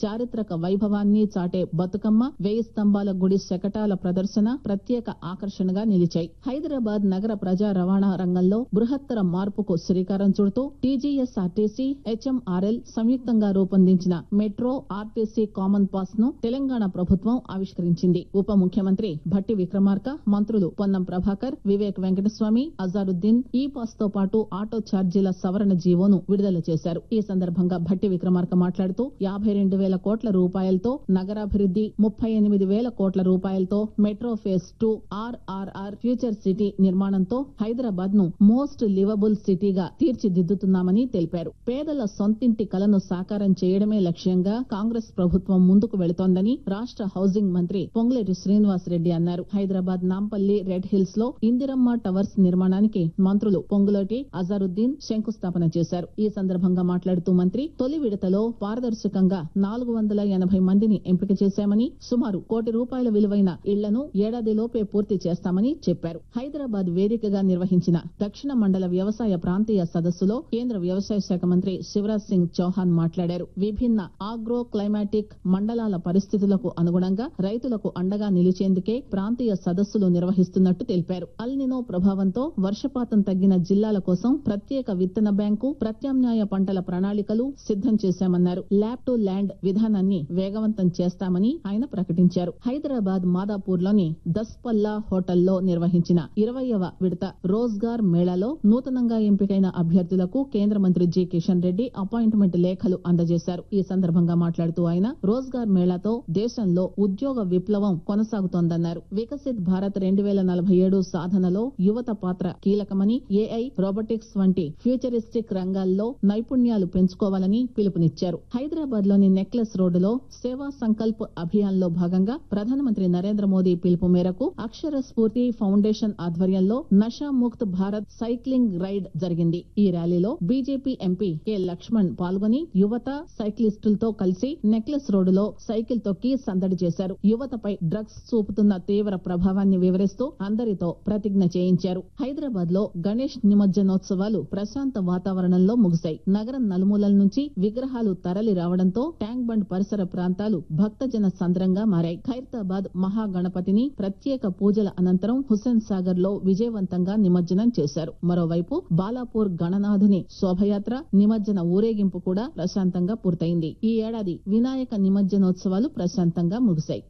చారిత్రక వైభవాన్ని చాటే బతుకమ్మ వేయి స్తంభాల గుడి శకటాల ప్రదర్శన ప్రత్యేక ఆకర్షణగా నిలిచాయి హైదరాబాద్ నగర ప్రజా రవాణా రంగంలో బృహత్తర మార్పుకు శ్రీకారం చుడుతూ టీజీఎస్ఆర్టీసీ హెచ్ఎంఆర్ఎల్ సంయుక్తంగా రూపొందించిన మెట్రో ఆర్టీసీ కామన్ పాస్ ను తెలంగాణ ప్రభుత్వం ఆవిష్కరించింది ఉప ముఖ్యమంత్రి భట్టి విక్రమార్క మంత్రులు పొన్నం ప్రభాకర్ వివేక్ వెంకటస్వామి అజారుద్దీన్ ఈ పాస్ తో పాటు ఆటో ఛార్జీల సవరణ జీవోను విడుదల చేశారు ఈ సందర్భంగా భట్టి విక్రమార్క మాట్లాడుతూ యాభై రెండు వేల కోట్ల రూపాయలతో నగరాభివృద్ది ముప్పై ఎనిమిది వేల కోట్ల రూపాయలతో metro phase two RRR future city నిర్మాణంతో హైదరాబాద్ ను మోస్ట్ లివబుల్ సిటీగా తీర్చిదిద్దుతున్నామని తెలిపారు పేదల సొంతింటి కలను సాకారం చేయడమే లక్ష్యంగా కాంగ్రెస్ ప్రభుత్వం ముందుకు వెళుతోందని రాష్ట హౌసింగ్ మంత్రి పొంగులేటి శ్రీనివాస్ రెడ్డి అన్నారు హైదరాబాద్ నాంపల్లి రెడ్ హిల్స్ లో ఇందిరమ్మ టవర్స్ నిర్మాణానికి మంత్రులు పొంగులేటి అజారుద్దీన్ శంకుస్థాపన చేశారు ఈ సందర్భంగా మాట్లాడుతూ మంత్రి తొలి విడతలో పారదర్శకంగా నాలుగు వందల ఎనభై మందిని ఎంపిక చేశామని సుమారు కోటి రూపాయల విలువైన ఇళ్లను ఏడాదిలోపే పూర్తి చేస్తామని చెప్పారు హైదరాబాద్ వేదికగా నిర్వహించిన దక్షిణ మండల వ్యవసాయ ప్రాంతీయ సదస్సులో కేంద్ర వ్యవసాయ శాఖ మంత్రి శివరాజ్ సింగ్ చౌహాన్ మాట్లాడారు విభిన్న ఆగ్రో క్లైమాటిక్ మండలాల పరిస్థితులకు అనుగుణంగా రైతులకు అండగా నిలిచేందుకే ప్రాంతీయ సదస్సులు నిర్వహిస్తున్నట్టు తెలిపారు అల్నినో ప్రభావంతో వర్షపాతం తగ్గిన జిల్లాల కోసం ప్రత్యేక విత్తన బ్యాంకు ప్రత్యామ్నాయ పంటల ప్రణాళికలు సిద్దం చేశామన్నారు ల్యాబ్ టు ల్యాండ్ విధానాన్ని వేగవంతం చేస్తామని ఆయన ప్రకటించారు హైదరాబాద్ మాదాపూర్ లోని దస్పల్లా హోటల్లో నిర్వహించిన ఇరవయవ విడత రోజ్గార్ మేళాలో నూతనంగా ఎంపికైన అభ్యర్థులకు కేంద్ర మంత్రి జి కిషన్ రెడ్డి అపాయింట్మెంట్ లేఖలు అందజేశారు ఈ సందర్భంగా మాట్లాడుతూ ఆయన రోజ్గార్ మేళాతో దేశంలో ఉద్యోగ విప్లవం కొనసాగుతోందన్నారు వికసిత్ భారత్ రెండు వేల నలభై ఏడు సాధనలో యువత పాత్ర కీలకమని ఏఐ రోబోటిక్స్ వంటి ఫ్యూచరిస్టిక్ రంగాల్లో నైపుణ్యాలు పెంచుకోవాలని పిలుపునిచ్చారు హైదరాబాద్ లోని నెక్లెస్ రోడ్డులో సేవా సంకల్ప్ అభియాన్ లో భాగంగా ప్రధానమంత్రి నరేంద్ర మోదీ పిలుపు మేరకు అక్షర స్ఫూర్తి ఫౌండేషన్ ఆధ్వర్యంలో నషా ముక్త్ భారత్ సైక్లింగ్ రైడ్ జరిగింది ఈ ర్యాలీలో బీజేపీ ఎంపీ కె లక్ష్మణ్ పాల్గొని యువత సైక్లిస్టులతో కలిసి నెక్లెస్ రోడ్డులో సైకిల్ తొక్కి సందడి చేశారు యువతపై డ్రగ్స్ చూపుతున్న తీవ్ర ప్రభావాన్ని వివరిస్తూ అందరితో ప్రతిజ్ఞ చేయించారు హైదరాబాద్ లో గణేష్ నిమజ్జనోత్సవాలు ప్రశాంత వాతావరణంలో ముగిశాయి నగరం నలుమూలల నుంచి విగ్రహాలు తరలి రావడంతో ట్యాంక్ బండ్ పరిసర ప్రాంతాలు భక్తజన సంద్రంగా మారాయి ఖైరతాబాద్ మహాగణపతిని ప్రత్యేక పూజల అనంతరం హుస్సేన్ సాగర్ లో విజయవంతంగా నిమజ్జనం చేశారు మరోవైపు బాలాపూర్ గణనాథుని శోభయాత్ర నిమజ్జన ఊరేగింపు కూడా ప్రశాంతంగా పూర్తయింది ఈ ఏడాది వినాయక నిమజ్జనోత్సవాలు ప్రశాంతంగా ముగిశాయి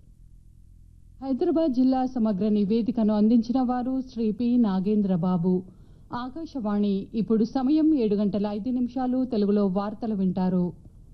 హైదరాబాద్ జిల్లా సమగ్ర నివేదికను అందించిన వారు శ్రీ పి నాగేంద్రబాబు ఆకాశవాణి ఇప్పుడు సమయం ఏడు గంటల ఐదు నిమిషాలు తెలుగులో వార్తలు వింటారు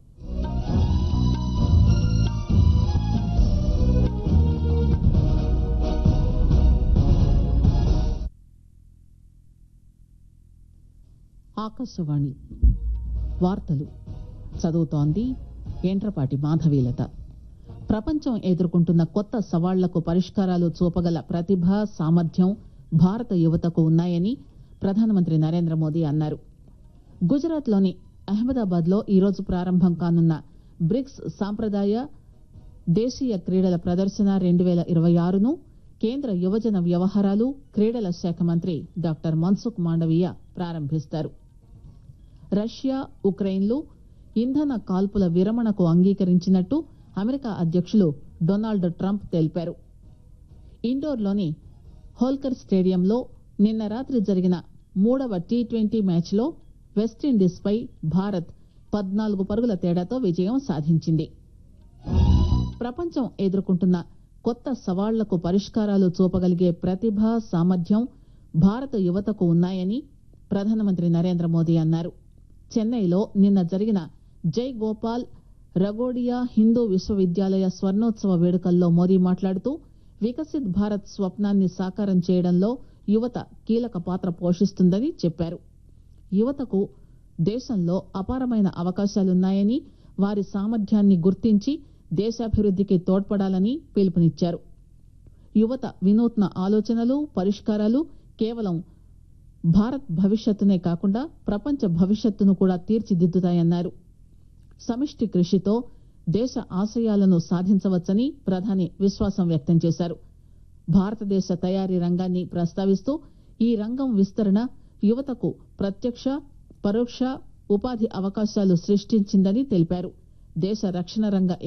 ఆకాశవాణి వార్తలు చదువుతోంది ఏంట్రపాటి మాధవీలత ప్రపంచం ఎదుర్కొంటున్న కొత్త సవాళ్లకు పరిష్కారాలు చూపగల ప్రతిభ సామర్థ్యం భారత యువతకు ఉన్నాయని ప్రధానమంత్రి నరేంద్ర మోదీ అన్నారు గుజరాత్లోని అహ్మదాబాద్ లో ఈరోజు ప్రారంభం కానున్న బ్రిక్స్ సాంప్రదాయ దేశీయ క్రీడల ప్రదర్శన రెండు వేల ఇరవై ఆరును కేంద్ర యువజన వ్యవహారాలు క్రీడల శాఖ మంత్రి డాక్టర్ మన్సుఖ్ మాండవీయ ప్రారంభిస్తారు రష్యా ఉక్రెయిన్లు ఇంధన కాల్పుల విరమణకు అంగీకరించినట్టు అమెరికా అధ్యక్షులు డొనాల్డ్ ట్రంప్ తెలిపారు ఇండోర్లోని హోల్కర్ స్టేడియంలో నిన్న రాత్రి జరిగిన మూడవ టీ ట్వంటీ మ్యాచ్లో వెస్టిండీస్పై భారత్ పద్నాలుగు పరుగుల తేడాతో విజయం సాధించింది ప్రపంచం ఎదుర్కొంటున్న కొత్త సవాళ్లకు పరిష్కారాలు చూపగలిగే ప్రతిభ సామర్థ్యం భారత యువతకు ఉన్నాయని ప్రధానమంత్రి నరేంద్ర మోదీ అన్నారు చెన్నైలో నిన్న జరిగిన జై గోపాల్ రగోడియా హిందూ విశ్వవిద్యాలయ స్వర్ణోత్సవ వేడుకల్లో మోదీ మాట్లాడుతూ వికసిత్ భారత్ స్వప్నాన్ని సాకారం చేయడంలో యువత కీలక పాత్ర పోషిస్తుందని చెప్పారు యువతకు దేశంలో అపారమైన అవకాశాలున్నాయని వారి సామర్థ్యాన్ని గుర్తించి దేశాభివృద్ధికి తోడ్పడాలని పిలుపునిచ్చారు యువత వినూత్న ఆలోచనలు పరిష్కారాలు కేవలం భారత్ భవిష్యత్తునే కాకుండా ప్రపంచ భవిష్యత్తును కూడా తీర్చిదిద్దుతాయన్నారు సమిష్టి కృషితో దేశ ఆశయాలను సాధించవచ్చని ప్రధాని విశ్వాసం వ్యక్తం చేశారు భారతదేశ తయారీ రంగాన్ని ప్రస్తావిస్తూ ఈ రంగం విస్తరణ యువతకు ప్రత్యక్ష పరోక్ష ఉపాధి అవకాశాలు సృష్టించిందని తెలిపారు దేశ రక్షణ రంగ